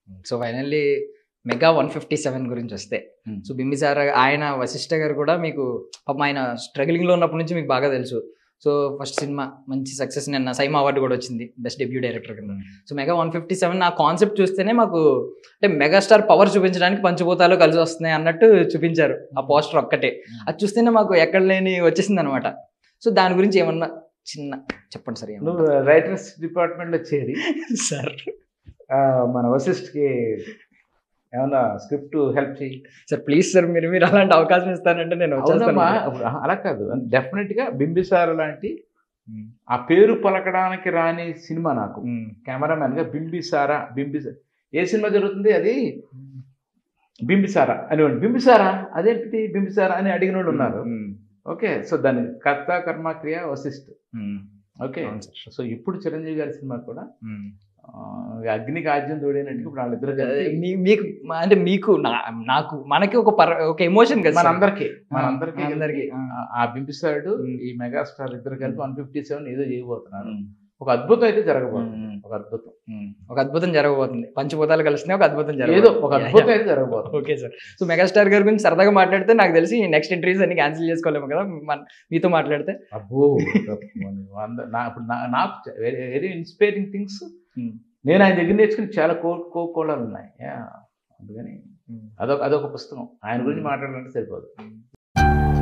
So finally mega one fifty seven గురించి వస్తే Hmm. So Bimbisara ఆయన వశిష్ఠ గారు కూడా మీకు పాపం ఆయన స్ట్రగ్లింగ్ లో ఉన్నప్పటి నుంచి మీకు బాగా తెలుసు సో ఫస్ట్ సినిమా మంచి సక్సెస్ నిన్న సైమా అవార్డు కూడా వచ్చింది బెస్ట్ డెబ్యూ డైరెక్టర్ కింద so mega one fifty seven ఆ కాన్సెప్ట్ చూస్తేనే మాకు అంటే మెగాస్టార్ పవర్ చూపించడానికి పంచభూతాలు కలిసి వస్తున్నాయి అన్నట్టు చూపించారు ఆ పోస్టర్ ఒక్కటే అది చూస్తేనే మాకు ఎక్కడ లేని వచ్చేసింది అనమాట సో దాని గురించి ఏమన్నా చిన్న చెప్పండి సార్ ఏమన్నా నువ్వు రైటర్స్ డిపార్ట్మెంట్లో చేరి సార్ ఆ, మన వశిష్ఠకి ఏమన్నా స్క్రిప్ట్ హెల్ప్ చేయి సార్ ప్లీజ్ సార్ మీరు మీరు అలాంటి అవకాశం ఇస్తానంటే నేను వచ్చేస్తాను అవునమ్మా ఇప్పుడు అలా కాదు డెఫినెట్ గా బింబిసార లాంటి ఆ పేరు పలకడానికి రాని సినిమా నాకు ఉమ్, కెమెరామెన్ గా బింబిసారా బింబిస ఏ సినిమా జరుగుతుంది అది బింబిసారా అని బింబిసారా అదేంటిది బింబిసారా అని అడిగిన వాళ్ళు ఉన్నారు ఉమ్, ఓకే సో దాని కర్త కర్మ క్రియ వశిష్ఠ్ ఉమ్, ఓకే అవును సార్. సో ఇప్పుడు చిరంజీవి గారి సినిమా కూడా ఉమ్. ఆ, అగ్నికి ఆజ్యం తోడేనట్టు ఇప్పుడు వాళ్ళిద్దరు అదే, కలిసి మీ- మీకు మా- అంటే మీకు నా- నాకు మనకి ఒక పర ఒక ఎమోషన్ కదా సార్. మనందరికీ ఆ, మనందరికీ మనందరికీ, కలిపి ఆ. ఆ- ఆ బింబిసారుడు ఉమ్. ఈ మెగాస్టార్ ఇద్దరు కలిపి వన్ ఫిఫ్టీ సెవెన్ ఏదో చేయబోతున్నారు ఉమ్, ఒక అద్భుతం అయితే జరగబోతుంది ఉమ్, ఒక అద్భుతం ఉమ్. ఒక అద్భుతం జరగబోతుంది పంచభూతాలు కలిసినాయి ఒక అద్భుతం ఏదో జరగబోతుంది ఒక అద్భుతం అయితే జరగబోతుంది ఓకే సార్ సో మెగాస్టార్ గారి గురించి సరదాగా మాట్లాడితే నాకు తెలిసి నెక్స్ట్ ఇంటర్వ్యూస్ అన్ని క్యాన్సిల్ చేసుకోలేము కదా మన- మీతో మాట్లాడితే అబ్బో వంద- నా ఇప్పుడు నా- నాకు వెరీ ఇన్స్పైరింగ్ థింగ్స్ ఉమ్, నేను ఆయన దగ్గర నేర్చుకుని చాలా కో కోకోళాలు ఉన్నాయి యా, అందుకని ఉమ్. అదొక అదొక పుస్తకం ఆయన గురించి మాట్లాడాలంటే సరిపోదు